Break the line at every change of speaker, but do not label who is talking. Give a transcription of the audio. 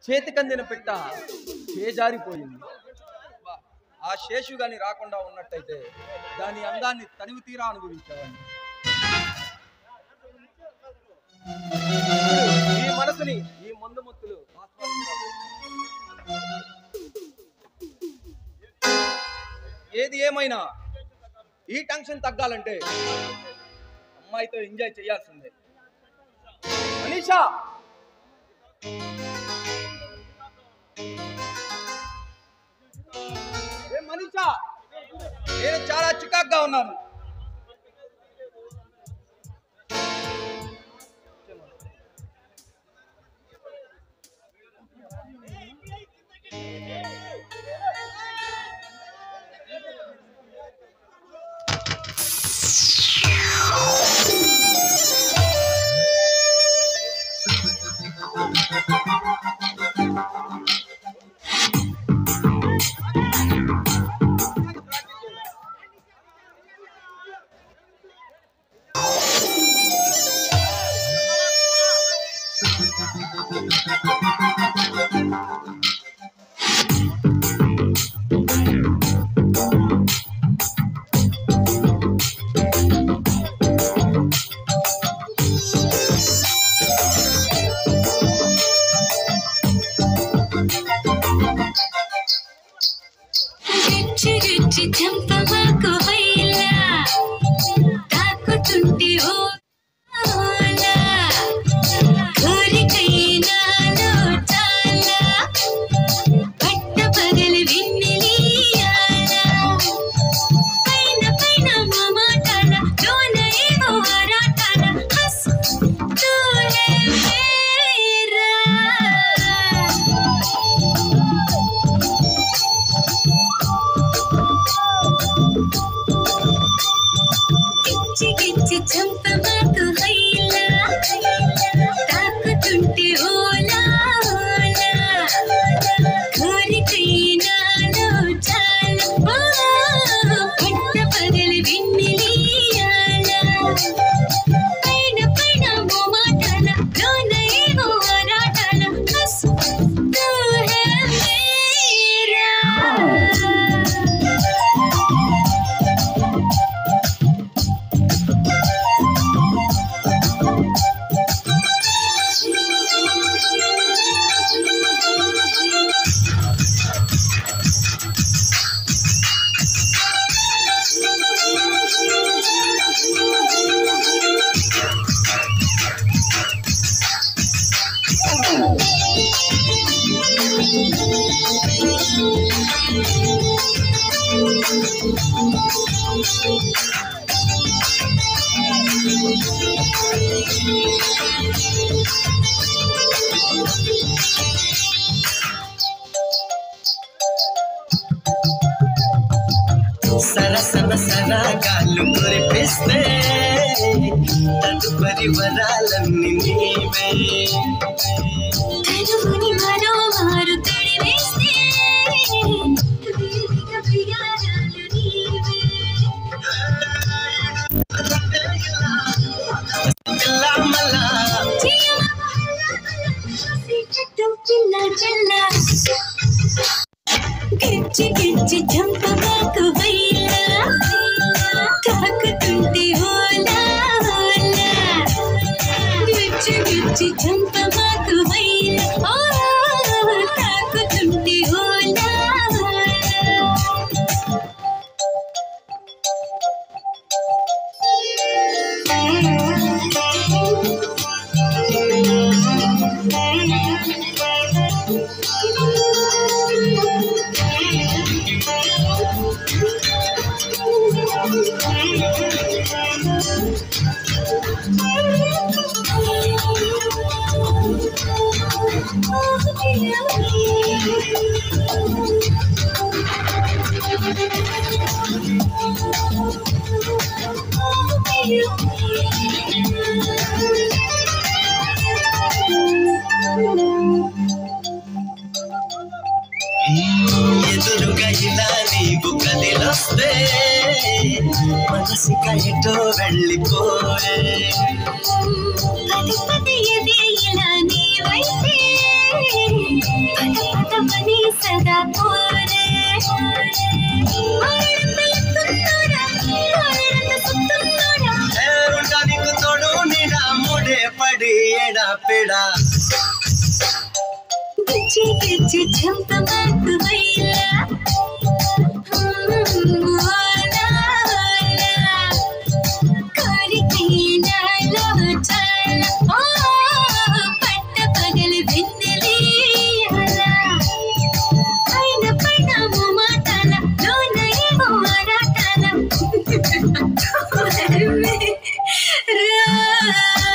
చేతికందిన పిట్ట చేజారిపోయింది బా, ఆ శేషు గాని రాకుండా ఉన్నట్టయితే దాని అందాన్ని తనివి తీరా అనుభవించేవాడిని ఇప్పుడు ఈ మనసుని ఈ మందు ముత్తులు ఆస్వాదించాలి. ఏది ఏమైనా ఈ టెన్షన్ తగ్గాలంటే అమ్మాయితో ఎంజాయ్ చేయాల్సిందే మనీషా ఏ మనీషా నేను చాలా చికాగ్గా ఉన్నాను
గిచ్చి గిచ్చి చంపమాకు వైలా తాకుతుంటే ఓ ఓలా కోరికైనాలో చాలా పట్ట పగలు వెన్నెలీయాలా పైన పైన మామాటాల లోన ఏవో ఆరాటాల హస్ తూలే మేరా గిచ్చి గిచ్చి చంపమాకు హైలా తాకుతుంటే ఓలా ఓలా కోరికైనాలో చాలా ఓ, పట్ట పగలు వెన్నెలీయాలా పైన పైన మోమాటాల లోన ఏవో ఆరాటాల హస్ తూ హే మేరా
సరసన సరాగాలు కురిపిస్తే తదుపరి వరాలన్నీ నీవే
తనువుని మరో మారు తడివేస్తే వేదిక ప్రియారాలు నీవే
పిల్ల మల్లా
పిల్ల పిల్ల గిచ్చి గిచ్చి చంపమాకు వైలా తాకుతుంటే ఓలా ఓలా గిచ్చి గిచ్చి చంపమాకు వైలా ఓ తాకుతుంటే ఓలా ఓలా
ఎదురుగా ఇలా నీవు కదిలొస్తే మనసిక ఎటో వెళ్ళిపోయే
పది పది ఎదే ఇలా నీవైతే సదా కోరే ఆడంత ఎత్తున్నోడా ఆడంత సుత్తున్నోడా
ఏ ఉండడానికి తోడు నీడా మూడే పడి ఎడా పెడా
గిచ్చి గిచ్చి చంపమాకు వైలా ఓలా ఓలా కోరికైనాలో చాలా ఓ పట్ట పగలు వెన్నెలీయాలా పైన పైన మాటాల లోన ఏమో ఆరాటాల రా